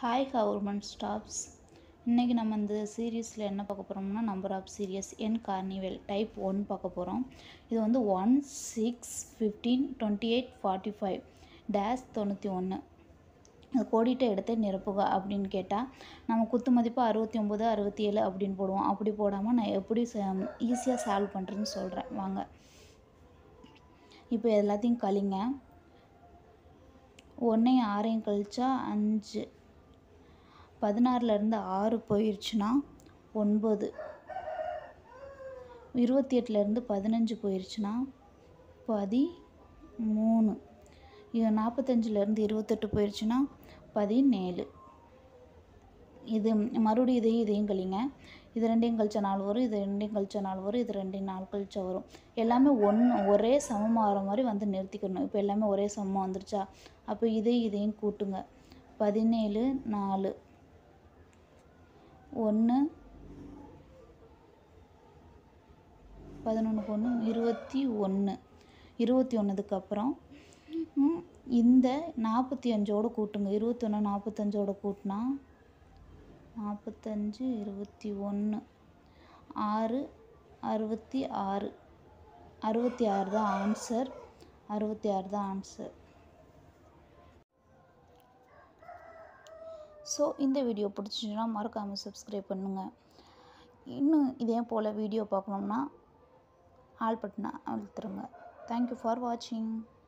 hi government staffs இன்றைக்கி நம்ம இந்த சீரீஸில் என்ன பார்க்க போகிறோம்னா நம்பர் ஆஃப் சீரியஸ் என் கார்னிவல் டைப் ஒன் பார்க்க போகிறோம் இது வந்து one six fifteen twenty eight forty five dash தொண்ணூற்றி ஒன்று அது கோடிட்ட இடத்தை நிரப்புக அப்படின்னு கேட்டால் நம்ம குத்து மதிப்பு அறுபத்தி ஒம்பது அறுபத்தி ஏழு அப்படின்னு போடுவோம் அப்படி போடாமல் நான் எப்படி ஈஸியாக சால்வ் பண்ணுறேன்னு சொல்கிறேன் வாங்க இப்போ எல்லாத்தையும் கழிங்க ஒன்றையும் ஆறையும் கழிச்சா அஞ்சு பதினாறுலேருந்து ஆறு போயிடுச்சுன்னா ஒன்பது இருபத்தி எட்டுலேருந்து பதினஞ்சு போயிடுச்சுன்னா பதிமூணு இது நாற்பத்தஞ்சிலேருந்து இருபத்தெட்டு போயிடுச்சுன்னா பதினேழு இது மறுபடியும் இதையும் இதையும் கழிங்க இது ரெண்டையும் கழிச்சா நாலு வரும் இது ரெண்டையும் கழிச்சா நாலு வரும் இது ரெண்டையும் நாலு கழிச்சா வரும் எல்லாமே ஒன்று ஒரே சமமாக வர மாதிரி வந்து நிறுத்திக்கணும் இப்போ எல்லாமே ஒரே சமமாக வந்துருச்சா அப்போ இதையும் இதையும் கூட்டுங்க பதினேழு நாலு ஒன்று பதினொன்றுக்கு ஒன்று இருபத்தி ஒன்று இருபத்தி ஒன்றுக்கு அப்புறம் இந்த நாற்பத்தி அஞ்சோடு கூட்டுங்க இருபத்தி ஒன்று நாற்பத்தஞ்சோட கூட்டினா நாற்பத்தஞ்சு இருபத்தி ஒன்று ஆறு அறுபத்தி ஆறு அறுபத்தி ஆறு தான் ஆன்சர் அறுபத்தி ஆறு தான் ஆன்சர் ஸோ இந்த வீடியோ பிடிச்சிச்சுன்னா மறக்காமல் சப்ஸ்கிரைப் பண்ணுங்கள் இன்னும் இதே போல் வீடியோ பார்க்கணுன்னா ஆல் பட்டனை அழுத்துருங்க தேங்க்யூ ஃபார் வாட்சிங்